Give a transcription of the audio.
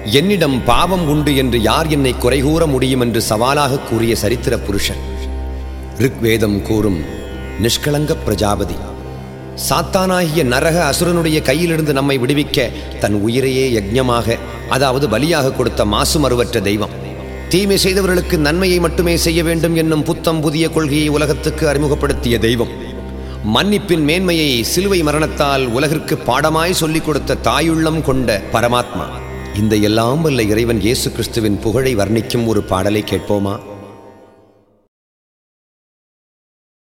என்னிடம் பாவம் உண்டு என்று யார் என்னை குறை கூற முடியும் என்று சவாலாக கூறிய சரித்திர புருஷன் ரிக்வேதம் கூறும் நிஷ்களங்க பிரஜாபதி சாத்தானாகிய நரக அசுரனுடைய கையிலிருந்து நம்மை விடுவிக்க தன் உயிரையே யஜ்ஞமாக அதாவது பலியாக கொடுத்த மாசுமறுவற்ற தெய்வம் தீமை செய்தவர்களுக்கு நன்மையை மட்டுமே செய்ய வேண்டும் என்னும் புத்தம் புதிய கொள்கையை உலகத்துக்கு அறிமுகப்படுத்திய தெய்வம் மன்னிப்பின் மேன்மையை சிலுவை மரணத்தால் உலகிற்கு பாடமாய் சொல்லிக் கொடுத்த தாயுள்ளம் கொண்ட பரமாத்மா இந்த எல்லாம் வல்ல இறைவன் இயேசு கிறிஸ்துவின் புகழை வர்ணிக்கும் ஒரு பாடலை கேட்போமா